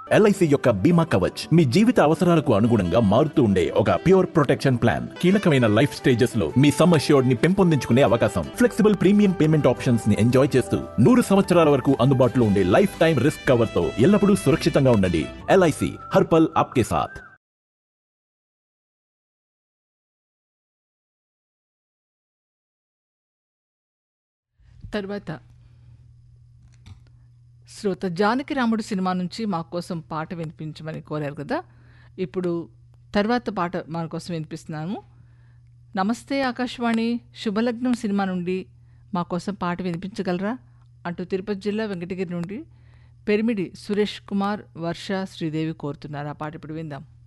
LIC యొక్క బీమా కవచ్ మీ జీవిత అవసరాలకు అనుగుణంగా మారుతూ ఉండే ఒక ప్యూర్ ప్రొటెక్షన్ ప్లాన్ కీలకమైన లైఫ్ స్టేజెస్ లో మీ సమ్ అష్యూర్డ్ ని పెంపొందించుకునే అవకాశం ఫ్లెక్సిబుల్ ప్రీమియం పేమెంట్ ఆప్షన్స్ ని ఎంజాయ్ చేస్తూ నూరు సంవత్సరాల వరకు అందుబాటులో ఉండే లైఫ్ టైం రిస్క్ కవర్ తో ఎల్లప్పుడూ సురక్షితంగా ఉండండి ఎల్ఐసి హర్పల్ ఆప్కే సాథ్ తర్వాత శ్రోత జానకి రాముడు సినిమా నుంచి మా కోసం పాట వినిపించమని కోరారు కదా ఇప్పుడు తర్వాత పాట మన కోసం వినిపిస్తున్నాము నమస్తే ఆకాశవాణి శుభలగ్నం సినిమా నుండి మా కోసం పాట వినిపించగలరా అంటూ తిరుపతి జిల్లా వెంకటగిరి నుండి పెరిమిడి సురేష్ కుమార్ వర్ష శ్రీదేవి కోరుతున్నారు ఆ పాట ఇప్పుడు విందాం